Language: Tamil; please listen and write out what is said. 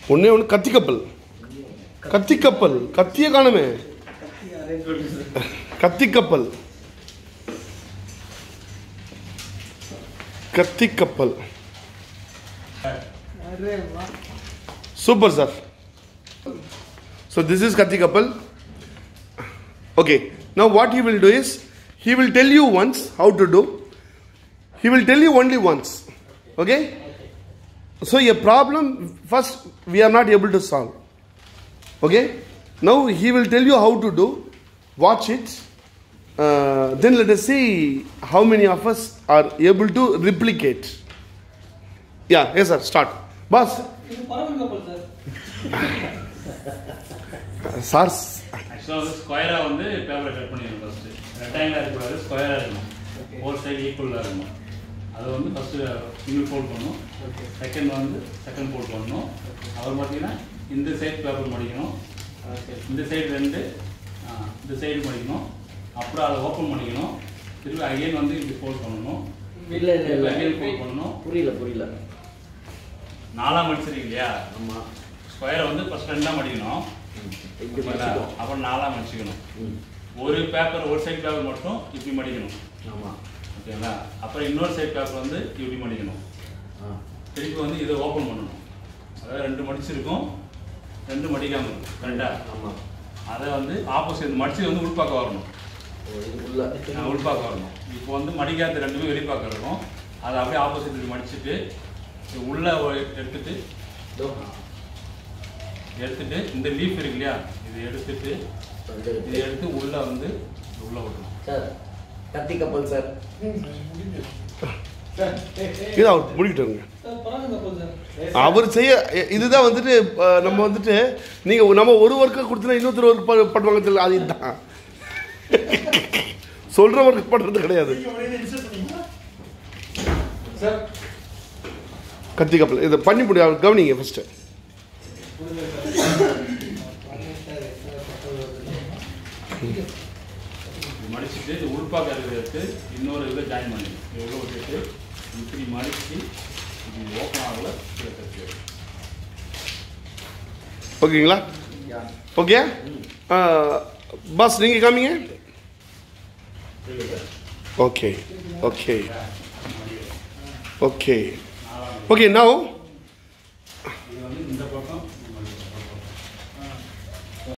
ஒன்றே ஒன்று கத்தி கப்பல் கத்தி கப்பல் கத்தியை காணுமே கத்தி கப்பல் கத்தி கப்பல் super sir so this is கத்தி கப்பல் okay now what he will do is he will tell you once how to do he will tell you only once okay so a problem first we are not able to solve okay now he will tell you how to do watch it uh, then let us see how many of us are able to replicate yeah yes sir start boss இது பறவை கப்பல் சார் sir ஆக்சுவலாக வந்து ஸ்கொயராக வந்து பேப்பரை கட் பண்ணிடணும் ஃபஸ்ட்டு ரெக்டாங்கிளாக இருக்கக்கூடாது ஸ்கொயராக இருக்கணும் ஃபோர் சைடு ஈக்குவலாக இருக்கணும் அதை வந்து ஃபஸ்ட்டு சிங்கிள் ஃபோல்ட் பண்ணணும் செகண்ட் வந்து செகண்ட் ஃபோல்ட் பண்ணணும் அப்புறம் பார்த்தீங்கன்னா இந்த சைடு பேப்பர் மடிக்கணும் இந்த சைடு ரெண்டு ஆ, இந்த சைடு மடிக்கணும் அப்புறம் அதை ஓப்பன் பண்ணிக்கணும் திருப்பி அகைன் வந்து இப்படி ஃபோல்ட் பண்ணணும் இல்ல இல்ல இல்ல அகைன் ஃபோல்ட் பண்ணணும் புரியல புரியல நாலாம் மடிச்சிருக்கீங்க இல்லையா ஆமா ஸ்கொயரை வந்து ஃபஸ்ட் ரெண்டாக மடிக்கணும் இப்படி ஓகேங்களா? மடிச்சுக்கோ அப்புறம் நாலாம் மடிச்சுக்கணும் ம் ஒரு பேப்பர் ஒரு சைடு பேப்பர் மட்டும் இப்படி மடிக்கணும் ஆமா ஓகேங்களா அப்புறம் இன்னொரு சைடு பேப்பர் வந்து இப்படி மடிக்கணும் ஆ திருப்பி வந்து இதை ஓப்பன் பண்ணணும் அதாவது ரெண்டு மடிச்சிருக்கும் ரெண்டு மடிக்காம இருக்கும் கரெக்டாக ஆமா அதை வந்து ஆப்போசிட் மடிச்சு வந்து உள்பாக்க வரணும் ஓ, இதுக்குள்ள ஆஹ் உள்பாக்க வரணும் இப்போ வந்து மடிக்காத ரெண்டுமே வெளிப்பாக்க இருக்கும் அதை அப்படியே ஆப்போசிட் மடிச்சுட்டு இது உள்ள ஒரு எடுத்துட்டு இதோ, எடுத்துட்டு இந்த லீஃப் இருக்கு இல்லையா இது எடுத்துட்டு வந்துருக்கு. இதை எடுத்து உள்ள வந்து உள்ள விடணும் சார் கத்தி கப்பல் சார் இது அவர் முடிக்கிட்டு சார் பறவை கப்பல் சார் அவர் செய்ய இ- இதுதான் வந்துட்டு அஹ், நம்ம வந்துட்டு நீங்க நம்ம ஒரு ஒர்க்கை கொடுத்தா இன்னொருத்தர் ஒர்க் பண்ணுவாங்க தெரியல அது இதுதான் சொல்ற ஒர்க் பண்றது கிடையாது கத்தி கப்பல் இதை பண்ணி முடியாது கவனிங்க ஃபர்ஸ்ட் இது மடிச்சுட்டு இது உள்பாக்க இருக்கிறத எடுத்து இன்னொரு இதில் ஜாயின் பண்ணி எவ்வளோ விட்டுட்டு இப்படி மடிச்சு இப்படி ஓப்பன் ஆகல கீழே தச்சு ஓகேங்களா ஓகே பாஸ் நீங்க காமிங்க okay okay okay okay now